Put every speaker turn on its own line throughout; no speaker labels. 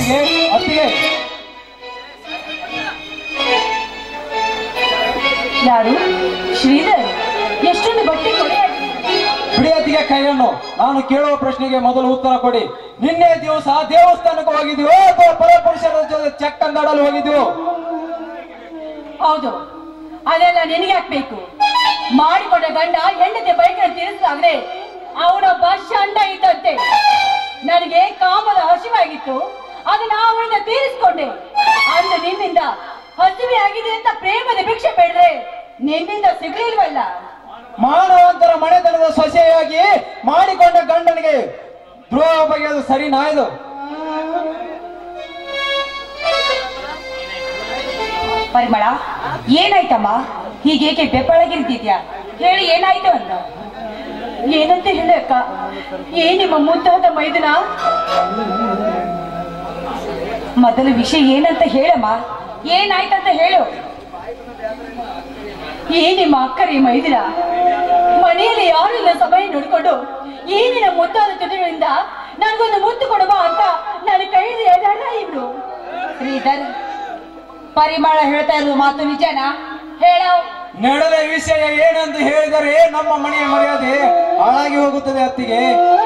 ಅತ್ತಿಗೆ ಅತ್ತಿಗೆ
ಯಾರು ಶ್ರೀಧರ್ ಎಷ್ಟೊಂದು ಬಟ್ಟೆ ಕೊಡೆ
ಬಿಡಿ ಅತ್ತಿಗೆ ಕೈಯನ್ನು ನಾನು ಕೇಳುವ ಪ್ರಶ್ನೆಗೆ ಮೊದಲು ಉತ್ತರ ಕೊಡಿ ನಿನ್ನೆ ದಿವಸ ದೇವಸ್ಥಾನಕ್ಕೆ ಹೋಗಿದ್ವಿ ಅಥವಾ ಪರಪುರುಷರ ಜೊತೆ ಚೆಕ್ ಅಂದಾಡಲು ಹೋಗಿದ್ವು
ಹೌದು ಅದೆಲ್ಲ ನಿನಗೆ ಹಾಕ್ಬೇಕು ಮಾಡಿಕೊಂಡ ಗಂಡ ಹೆಂಡತಿ ಬೈಕನ್ನು ತೀರಿಸಲಾಗದೆ ಅವನೊಬ್ಬ ಷಂಡ ಇದ್ದಂತೆ ನನಗೆ ಕಾಮದ ಹಸಿವಾಗಿತ್ತು ಅದನ್ನ ಅವನಿಂದ ತೀರಿಸ್ಕೊಂಡೆ ಅಂದು ನಿನ್ನಿಂದ ಹಸಿವೆ ಆಗಿದೆ ಅಂತ ಪ್ರೇಮದ ಭಿಕ್ಷೆ ಬೇಡ್ರೆ ನಿನ್ನಿಂದ ಸಿಗ್ಲಿಲ್ವಲ್ಲ
ಮಾನವಂತರ ಮನೆತನದ ಸೊಸೆಯಾಗಿ ಮಾಡಿಕೊಂಡ ಗಂಡನಿಗೆ ದ್ರೋಹ ಬಗೆಯೋದು ಸರಿನಾ ಇದು
ಪರಿಮಳ ಏನಾಯ್ತಮ್ಮ ಹೀಗೇಕೆ ಬೆಪ್ಪಳಗಿರ್ತಿದ್ಯಾ ಹೇಳಿ ಏನಾಯ್ತು ಅಂತ ಏನಂತ ಹೇಳಿ ಅಕ್ಕ ಏ ನಿಮ್ಮ ಮುದ್ದಾದ ಮೈದುನ ಮೊದಲ ವಿಷಯ ಏನಂತ ಹೇಳಮ್ಮ ಏನಾಯ್ತಂತ ಹೇಳು ಏ ನಿಮ್ಮ ಅಕ್ಕರಿ ಮೈದಿನ ಮನೆಯಲ್ಲಿ ಯಾರು ಇಲ್ಲ ಸಮಯ ನೋಡ್ಕೊಂಡು ಏನಿನ ಮುದ್ದಾದ ತುದಿಗಳಿಂದ ನನಗೊಂದು ಮುತ್ತು ಕೊಡಬಾ ಅಂತ ನಾನು ಕೈ ಎದಾಡ ಇವ್ರು ಶ್ರೀಧರ್ ಪರಿಮಳ ಹೇಳ್ತಾ ಇರೋದು ಮಾತು ನಿಜನಾ ಹೇಳ
ನಡೆದ ವಿಷಯ ಏನಂತ ಹೇಳಿದರೆ ನಮ್ಮ ಮನೆಯ ಮರ್ಯಾದೆ ಹಾಳಾಗಿ ಹೋಗುತ್ತದೆ ಅತ್ತಿಗೆ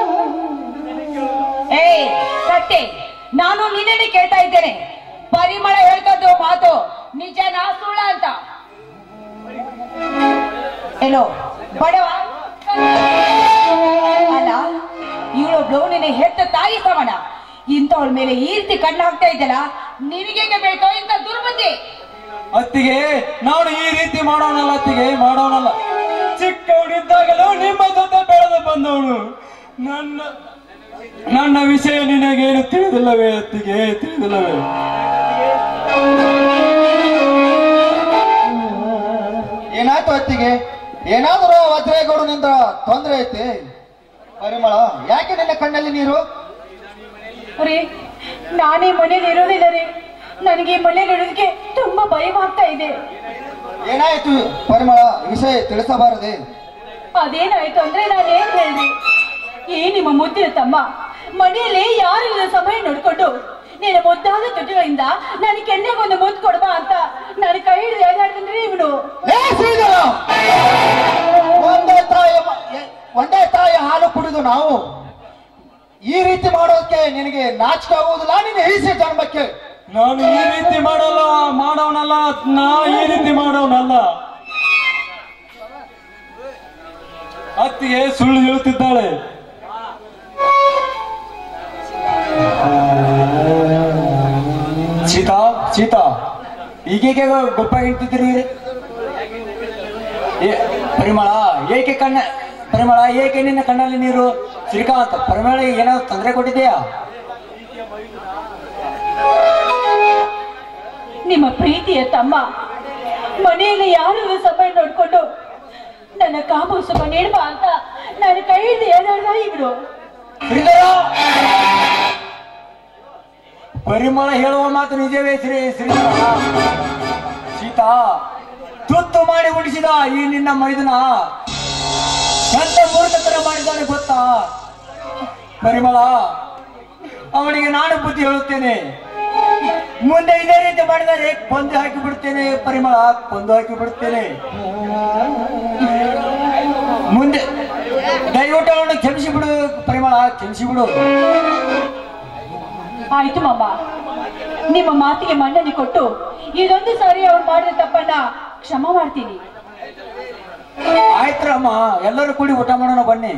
ಏ ಕಟ್ಟೆ ನಾನು ನಿನ್ನೆ ಕೇಳ್ತಾ ಇದ್ದೇನೆ ಪರಿಮಳ ಹೇಳ್ತದ್ದು ಮಾತು ನಿಜನಾ ಸುಳ್ಳ ಅಂತ ಏನೋ ಬಡವ ಅಲ್ಲ ಇವಳೊಬ್ಳು ನಿನ್ನ ಹೆತ್ತ ತಾಯಿ ಸಮಾನ ಇಂಥವಳ ಮೇಲೆ ಈ ರೀತಿ ಕಣ್ಣು ಹಾಕ್ತಾ ಇದ್ದಲ್ಲ ನಿನಗೆ ಬೇಕೋ ಇಂಥ ದುರ್ಬುದ್ಧಿ
ಅತ್ತಿಗೆ ನಾನು ಈ ರೀತಿ ಮಾಡೋನಲ್ಲ ಅತ್ತಿಗೆ ಮಾಡೋನಲ್ಲ ಚಿಕ್ಕವನಿದ್ದಾಗಲೂ ನಿಮ್ಮ ಜೊತೆ ಬೆಳೆದು ಬಂದವನು ನನ್ನ ನನ್ನ ವಿಷಯ ನಿನಗೇನು ತಿಳಿದಿಲ್ಲವೇ ಅತ್ತಿಗೆ ತಿಳಿದಿಲ್ಲವೇ
ಏನಾಯ್ತು ಅತ್ತಿಗೆ ಏನಾದರೂ ವಜ್ರೇಗೌಡನಿಂದ ತೊಂದರೆ ಐತೆ ಪರಿಮಳ ಯಾಕೆ ನಿನ್ನ ಕಣ್ಣಲ್ಲಿ ನೀರು
ರೀ ನಾನೇ ಮನೇಲಿ ಇರೋದಿಲ್ಲ ರೀ ನನಗೆ ಈ ಮನೇಲಿ ಇರೋದಕ್ಕೆ ತುಂಬಾ ಭಯವಾಗ್ತಾ ಇದೆ
ಏನಾಯ್ತು ಪರಿಮಳ ವಿಷಯ ತಿಳಿಸಬಾರದೆ
ಅದೇನಾಯ್ತು ಅಂದ್ರೆ ನಾನೇನ್ ಹೇಳ್ರಿ ಈ ನಿಮ್ಮ ಮುದ್ದಿನ ತಮ್ಮ ಮನೆಯಲ್ಲಿ ಯಾರು ಇಲ್ಲ ಸಮಯ ನೋಡ್ಕೊಂಡು ನಿನ್ನ ಮುದ್ದಾದ ತುಟಿಗಳಿಂದ ನನ್ನ ಕೆನ್ನೆಗೊಂದು ಮುದ್ದು ಕೊಡ್ಬಾ ಅಂತ ನಾನು ಕೈ ಹಿಡಿದು ಎದಾಡ್ತೀನಿ ಇವನು
ಏ ಶ್ರೀಧರ! ಒಂದೇ ತಾಯಿ ಮ- ಎ- ಒಂದೇ ತಾಯಿ ಹಾಲು ಕುಡಿದು ನಾವು ಈ ರೀತಿ ಮಾಡೋದಕ್ಕೆ ನಿನಗೆ ನಾಚಿಕೆ ಆಗುವುದಿಲ್ಲ ನಿನ್ನ ಈಸೆ ಜನ್ಮಕ್ಕೆ
ನಾನು ಈ ರೀತಿ ಮಾಡಲ್ಲ ಮಾಡೋನಲ್ಲ ನಾ ಈ ರೀತಿ ಮಾಡೋನಲ್ಲ ಅತ್ತಿಗೆ ಸುಳ್ಳು ಹೇಳುತ್ತಿದ್ದಾಳೆ ಸೀತಾ ಸೀತಾ ಈಗೇಕೆ ಗೊಪ್ಪ ಇಡ್ತಿದ್ದೀರಿ ಏ- ಪರಿಮಳ ಏಕೆ ಕಣ್ಣ ಪರಿಮಳ ಏಕೆ ನಿನ್ನ ಕಣ್ಣಲ್ಲಿ ನೀರು ಶ್ರೀಕಾಂತ್ ಪರಿಮಳ ಏನಾದ್ರು ತೊಂದರೆ ಕೊಟ್ಟಿದೆಯಾ
ನಿಮ್ಮ ಪ್ರೀತಿಯ ತಮ್ಮ ಮನೆಯಲ್ಲಿ ಯಾರು ಇಲ್ಲ ಸಮಯ ನೋಡ್ಕೊಂಡು ನನ್ನ ಕಾಮ ಸುಖ ನೀಡ್ಬಾ ಅಂತ ನಾನು ಕೈ ಹಿಡಿದು ಎದಾಡ್ದ ಇವನು
ಶ್ರೀಧರ ಪರಿಮಳ ಹೇಳುವ ಮಾತು ನಿಜವೇ ಶ್ರೀ ಶ್ರೀಧರ ಸೀತಾ ತುತ್ತು ಮಾಡಿ ಉಡಿಸಿದ ಈ ನಿನ್ನ ಮೈದನ ಎಂತ ಮೂರ್ಖತನ ಮಾಡಿದ್ದಾನೆ ಗೊತ್ತಾ ಪರಿಮಳ ಅವನಿಗೆ ನಾನು ಬುದ್ಧಿ ಹೇಳುತ್ತೇನೆ ಮುಂದೆ ಇದೇ ರೀತಿ ಮಾಡಿದರೆ ಕೊಂದು ಹಾಕಿ ಬಿಡ್ತೇನೆ ಪರಿಮಳ ಕೊಂದು ಹಾಕಿ ಬಿಡ್ತೇನೆ ಮುಂದೆ ದಯವಿಟ್ಟು ಅವನು ಕ್ಷಮಿಸಿ ಬಿಡು ಪರಿಮಳ ಕ್ಷಮಿಸಿ ಬಿಡು
ಆಯ್ತು ಮಾಮ ನಿಮ್ಮ ಮಾತಿಗೆ ಮನ್ನಣೆ ಕೊಟ್ಟು ಇದೊಂದು ಸಾರಿ ಅವ್ರು ಮಾಡಿದ ತಪ್ಪನ್ನ ಕ್ಷಮ ಮಾಡ್ತೀನಿ
ಆಯ್ತ್ರಮ್ಮ ಎಲ್ಲರೂ ಕೂಡಿ ಊಟ ಮಾಡೋಣ ಬನ್ನಿ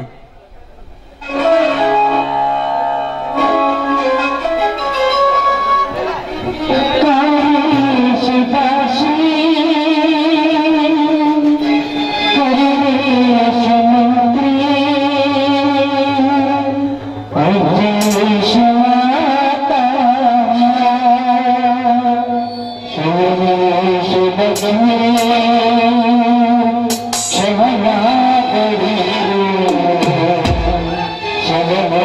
ಕ್ಷಮನಾ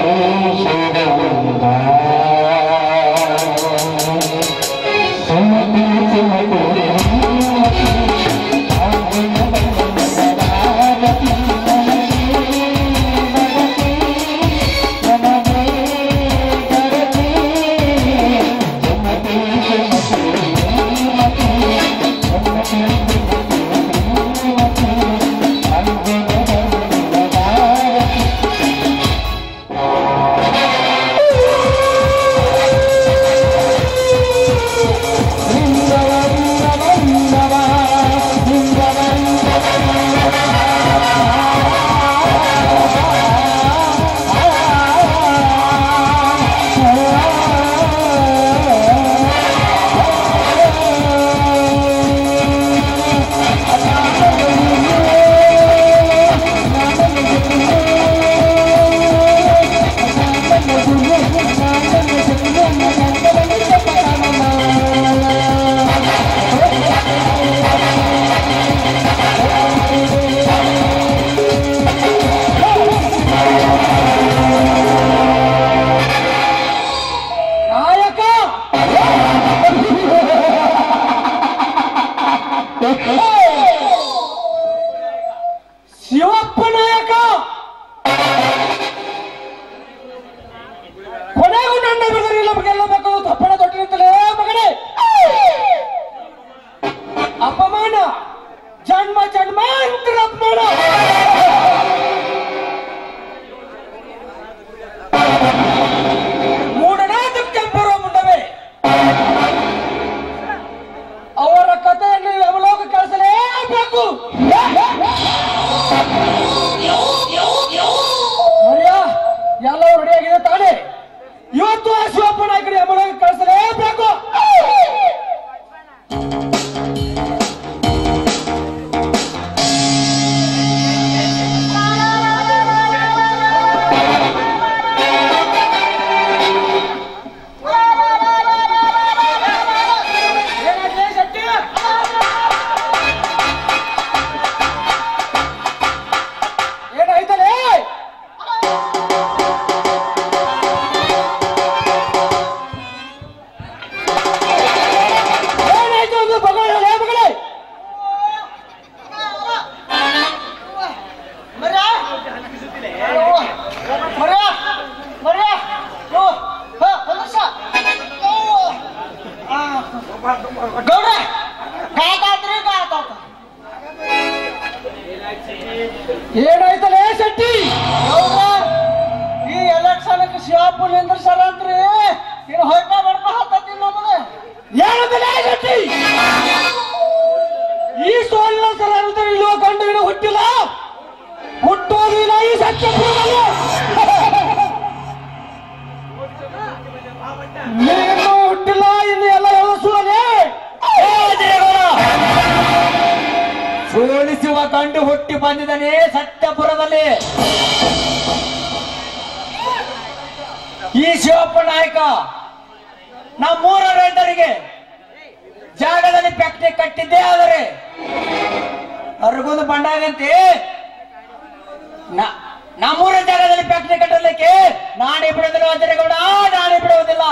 ಗೌಡ ಕಾಕಾತ್ರಿ ಕಾಕಾತ
ಏನಾಯ್ತಲೇ ಶೆಟ್ಟಿ
ಗೌಡ ಈ ಎಲೆಕ್ಷನ್ಗೆ ಶಿವಾಪುರ ನಿಂದ್ರಸರ ಅಂತ್ರಿ ಇನ್ನು ಹೊಯ್ಕ ಮಾಡ್ಕೊ ಹತ್ತತ್ತಿ ನಮ್ಮನೆ
ಏನಂತಲೇ ಶೆಟ್ಟಿ ಈ ಸೋಲಿನ ಸಲ ಇಳುವ ಗಂಡು ಇನ್ನು ಹುಟ್ಟಿಲ್ಲ ಹುಟ್ಟೋದು ಇಲ್ಲ ಈ ಸತ್ಯಪುರದಲ್ಲಿ ನೀನು ಹುಟ್ಟಿಲ್ಲ ಇನ್ನು ಎಲ್ಲ ಎಳಸುವನೆ ಸೋಲಿಸುವ ಗಂಡು ಹುಟ್ಟಿ ಬಂದಿದ್ದಾನೆ ಸತ್ಯಪುರದಲ್ಲಿ ಈ ಶಿವಪ್ಪ ನಾಯಕ ನಮ್ಮೂರ ರೈತರಿಗೆ ಜಾಗದಲ್ಲಿ ಫ್ಯಾಕ್ಟ್ರಿ ಕಟ್ಟಿದ್ದೇ ಆದರೆ ಅರ್ಗುಂದು ಬಂಡಾಗಂತೆ ನ- ನಮ್ಮೂರ ಜಾಗದಲ್ಲಿ ಫ್ಯಾಕ್ಟ್ರಿ ಕಟ್ಟಲಿಕ್ಕೆ ನಾನೇ ಬಿಡುವುದಿಲ್ಲ ವಜ್ರೇಗೌಡ ನಾನೇ ಬಿಡುವುದಿಲ್ಲ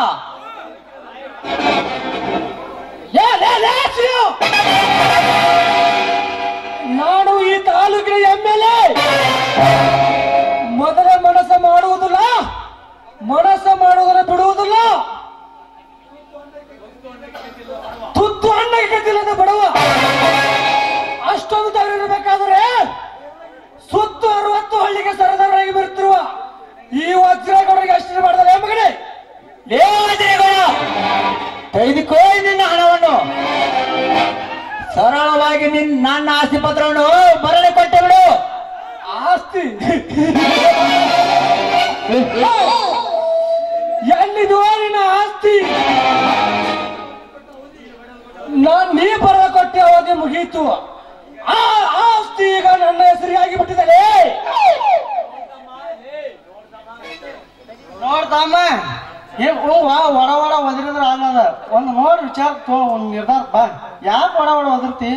ಏ, ಲೇ, ಲೇ, ಶಿವು! ನಾನು ಈ ತಾಲೂಕಿನ ಎಂ ಎಲ್ ಎ ಮೊದಲ ಮನಸ್ಸು ಮಾಡುವುದಿಲ್ಲ ಮನಸ್ಸು ಮಾಡುವುದನ್ನು ಬಿಡುವುದಿಲ್ಲ ತುತ್ತು ಅಣ್ಣಗೆ ಗತಿಲ್ಲದ ಬಡವ ಅಷ್ಟೊಂದು ಧೈರ್ಯ ಇರಬೇಕಾದ್ರೆ ಸುತ್ತು ಅರವತ್ತು ಹಳ್ಳಿಗೆ ಸರದಾರರಾಗಿ ಬರುತ್ತಿರುವ ಈ ವಜ್ರಗೌಡರಿಗೆ ಅಷ್ಟು ಮಾಡಿದ್ರೆ ಮಗನೇ ಲೇ ವಜ್ರೇಗೌಡ ತೆಗೆದುಕೋ ನಿನ್ನ ಹಣವನ್ನು ಸರಳವಾಗಿ ನಿನ್ ನನ್ನ ಆಸ್ತಿ ಪತ್ರವನ್ನು ಮರಳಿ ಕೊಟ್ಟೆ ಬಿಡು ಆಸ್ತಿ ಎಲ್ಲಿದು ನಿನ್ನ ಆಸ್ತಿ ನಾನ್ ನೀ ಬರದ ಕೊಟ್ಟೆ ಅವಧಿ ಮುಗೀತು ಆ ಆಸ್ತಿ ಈಗ ನನ್ನ ಹೆಸರಿಗಾಗಿ ಬಿಟ್ಟಿದ್ದಾರೆ
ನೋಡ್ತಮ್ಮ ಏನ್ ಹ್ಞೂ ವಾ ಒಡ ಒಡ ಒದರಿದ್ರ ಅನ್ನದ ಒಂದು ನೋಡಿ ವಿಚಾರ ತೋ ಒಂದು ನಿರ್ಧಾರ ಬಾ ಯಾಕೆ ಒಡ ಒಡ ಒದರ್ತಿ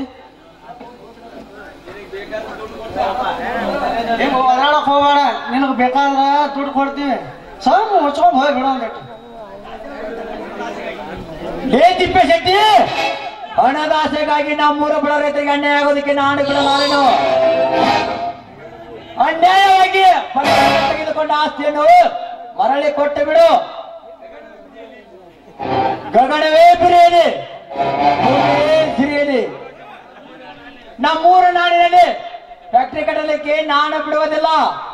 ಏನ್ ಒದರಾಡಕ್ ಹೋಗ್ಬೇಡ ನಿನಗೆ ಬೇಕಾದ್ರ ದುಡ್ಡು ಕೊಡ್ತೀವಿ ಸ್ವಲ್ಪ ಮುಚ್ಕೊಂಡು ಹೋಗಿ ಬಿಡು ಒಂದಿಟ್ಟು
ಲೇ ತಿಪ್ಪೇಶೆಟ್ಟಿ ಹಣದ ಆಸೆಗಾಗಿ ನಮ್ಮೂರ ಬಡ ರೈತರಿಗೆ ಅನ್ಯಾಯ ಆಗೋದಕ್ಕೆ ನಾನು ಬಿಡಲಾರೆನು ಅನ್ಯಾಯವಾಗಿ ಪಟ್ಟಣ ತೆಗೆದುಕೊಂಡ ಆಸ್ತಿಯನ್ನು ಮರಳಿ ಕೊಟ್ಟು ಬಿಡು ಗಗನವೇ ಬಿರಿಯಲಿ ಭೂಮಿಯೇ ಸಿರಿಯಲಿ ನಮ್ಮೂರ ನಾಡಿನಲ್ಲಿ ಫ್ಯಾಕ್ಟ್ರಿ ಕಟ್ಟಲಿಕ್ಕೆ ನಾನು ಬಿಡುವುದಿಲ್ಲ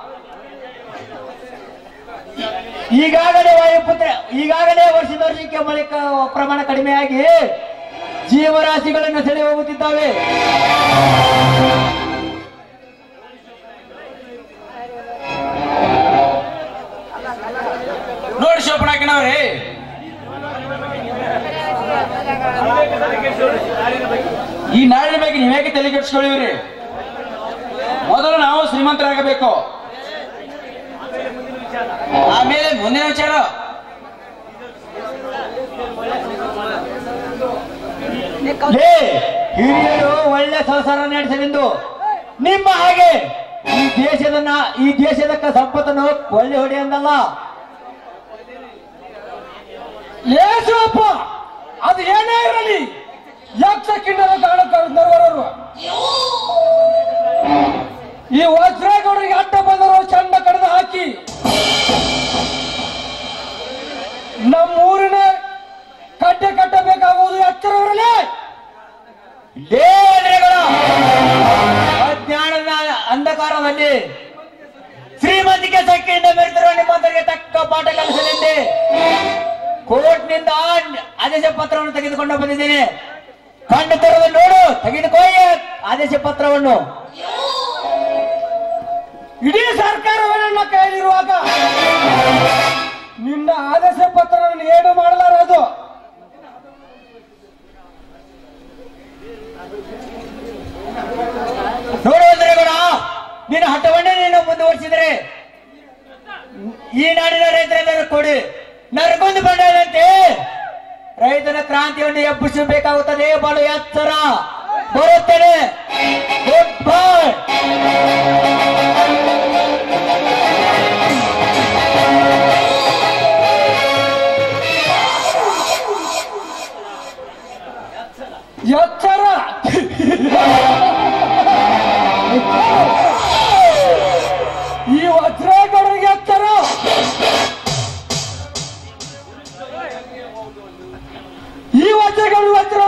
ಈಗಾಗಲೇ ವಾಯುಪುತ್ರ ಈಗಾಗಲೇ ವರ್ಷದ ವರ್ಷಕ್ಕೆ ಮಳೆ ಕ- ಪ್ರಮಾಣ ಕಡಿಮೆಯಾಗಿ ಜೀವರಾಶಿಗಳನ್ನು ಸೆಳೆ ಹೋಗುತ್ತಿದ್ದಾವೆ
ನೋಡಿ ಶಿವಪಣಾಕಿನವ್ರಿ ಈ ನಾಡಿನ ಬಗ್ಗೆ ನೀವೇಕೆ ತಲೆ ಕೆಡಿಸ್ಕೊಳ್ಳಿವ್ರಿ ಮೊದಲು ನಾವು ಶ್ರೀಮಂತರಾಗಬೇಕು ಆಮೇಲೆ ಮುಂದಿನ ವಿಚಾರ
ಲೇ ಹಿರಿಯರು ಒಳ್ಳೆ ಸಂಸಾರ ನಡೆಸಲೆಂದು ನಿಮ್ಮ ಹಾಗೆ ಈ ದೇಶದ ನಾ- ಈ ದೇಶದ ಕ- ಸಂಪತ್ತನ್ನು ಕೊಳ್ಳೆ ಹೊಡಿ ಅಂದಲ್ಲ ಏಸಪ್ಪ ಅದು ಏನೇ ಇರಲಿ ಯಕ್ಷ ಕಿನ್ನರ ಕಾರಣವರು ಈ ವಜ್ರೇಗೌಡರಿಗೆ ಅಡ್ಡ ಬಂದರು ಚಂದ ಕಡ್ದು ಹಾಕಿ ನಮ್ಮೂರಿನ ಕಟ್ಟೆ ಕಟ್ಟಬೇಕಾಗುವುದು ಎಚ್ಚರವಿರಲಿ ಅಜ್ಞಾನದ ಅಂಧಕಾರದಲ್ಲಿ ಶ್ರೀಮಂತಿಕೆ ಸಂಖ್ಯೆಯಿಂದ ಮೆರೆದಿರುವ ನಿಮ್ಮಂತರಿಗೆ ತಕ್ಕ ಪಾಠ ಕಲಿಸಲೆಂದೇ ಕೋರ್ಟ್ನಿಂದ ಆದೇಶ ಪತ್ರವನ್ನು ತೆಗೆದುಕೊಂಡು ಬಂದಿದ್ದೇನೆ ಕಣ್ಣು ತೆರೆದು ನೋಡು ತೆಗೆದುಕೋ ಈ ಆದೇಶ ಪತ್ರವನ್ನು ಇಡೀ ಸರ್ಕಾರವೇ ನನ್ನ ಕೈಯಲ್ಲಿರುವಾಗ ನಿನ್ನ ಆದೇಶ ಪತ್ರವನ್ನು ಏನು ಮಾಡಲಾರದು ನೋಡುವುದ್ರೇಗೌಡ ನಿನ್ನ ಹಠವನ್ನೇ ನೀನು ಮುಂದುವರಿಸಿದರೆ ಈ ನಾಡಿನ ರೈತರೆಲ್ಲರೂ ಕೊಡಿ ನರಗೊಂದು ಬಂಡದಂತೆ ರೈತನ ಕ್ರಾಂತಿಯನ್ನು ಎಬ್ಬಿಸಬೇಕಾಗುತ್ತದೆ ಬಲು ಎತ್ತರ ಬರುತ್ತೇನೆ ಗುಡ್ ಬೈ ಎಚ್ಚರ ಈ ವಜ್ರೇಗೌಡರಿಗೆ ಎಚ್ಚರ ಈ ವಜ್ರಗಳು ವಜ್ರ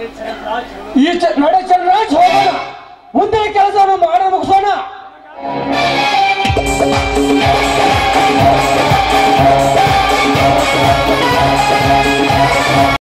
ಈ ಚ- ನಡೆ ಚಂದ್ರಾಜ್ ಹೋಗೋಣ ಮುಂದಿನ ಕೆಲಸವನ್ನು ಮಾಡಿ ಮುಗಿಸೋಣ